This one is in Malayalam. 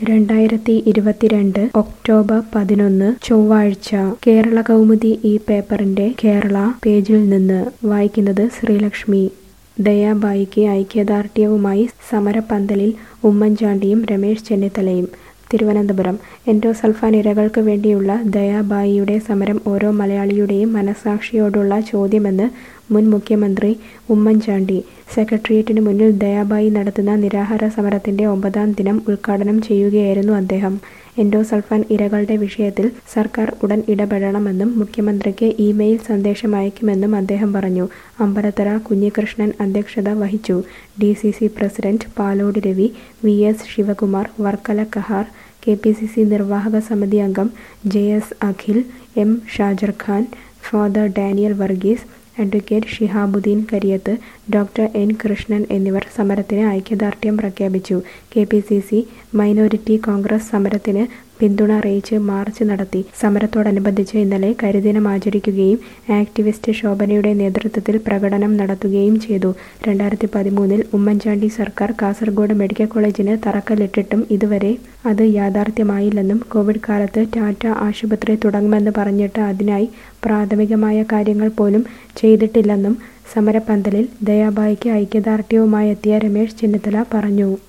രണ്ടായിരത്തി ഇരുപത്തിരണ്ട് ഒക്ടോബർ പതിനൊന്ന് ചൊവ്വാഴ്ച കേരള കൗമുദി ഈ പേപ്പറിന്റെ കേരള പേജിൽ നിന്ന് വായിക്കുന്നത് ശ്രീലക്ഷ്മി ദയാബായിക്ക് ഐക്യദാർഢ്യവുമായി സമരപ്പന്തലിൽ ഉമ്മൻചാണ്ടിയും രമേശ് ചെന്നിത്തലയും തിരുവനന്തപുരം എൻഡോസൾഫാൻ ഇരകൾക്ക് വേണ്ടിയുള്ള ദയാബായിയുടെ സമരം ഓരോ മലയാളിയുടെയും മനസാക്ഷിയോടുള്ള ചോദ്യമെന്ന് മുൻ മുഖ്യമന്ത്രി ഉമ്മൻചാണ്ടി സെക്രട്ടേറിയറ്റിന് മുന്നിൽ ദയാബായി നടത്തുന്ന നിരാഹാര സമരത്തിന്റെ ഒമ്പതാം ദിനം ഉദ്ഘാടനം ചെയ്യുകയായിരുന്നു അദ്ദേഹം എൻഡോസൾഫാൻ ഇരകളുടെ വിഷയത്തിൽ സർക്കാർ ഉടൻ ഇടപെടണമെന്നും മുഖ്യമന്ത്രിക്ക് ഇമെയിൽ സന്ദേശം അയക്കുമെന്നും അദ്ദേഹം പറഞ്ഞു അമ്പലത്തറ കുഞ്ഞികൃഷ്ണൻ അധ്യക്ഷത വഹിച്ചു D C C president Palode Ravi V S Sivakumar Varkala Kahar K P C C നിർവാഹക സമിതി അംഗം J S Akhil M Shajar Khan father Daniel Varghese advocate Shihabuddeen Kariyath doctor N Krishnan എന്നിവർ സമരത്തിന് ഐക്യദാർഢ്യം പ്രഖ്യാപിച്ചു K P C C minority Congress സമരത്തിന് പിന്തുണ അറിയിച്ച് മാർച്ച് നടത്തി സമരത്തോടനുബന്ധിച്ച് ഇന്നലെ കരിദിനം ആചരിക്കുകയും ആക്ടിവിസ്റ്റ് ശോഭനയുടെ നേതൃത്വത്തിൽ പ്രകടനം നടത്തുകയും ചെയ്തു രണ്ടായിരത്തി പതിമൂന്നിൽ ഉമ്മൻചാണ്ടി സർക്കാർ കാസർഗോഡ് മെഡിക്കൽ കോളേജിന് തറക്കല്ലിട്ടിട്ടും ഇതുവരെ അത് യാഥാർത്ഥ്യമായില്ലെന്നും കോവിഡ് കാലത്ത് ടാറ്റ ആശുപത്രി തുടങ്ങുമെന്ന് പറഞ്ഞിട്ട് അതിനായി പ്രാഥമികമായ കാര്യങ്ങൾ പോലും ചെയ്തിട്ടില്ലെന്നും സമരപ്പന്തലിൽ ദയാബായിക്ക് ഐക്യദാർഢ്യവുമായെത്തിയ രമേശ് ചെന്നിത്തല പറഞ്ഞു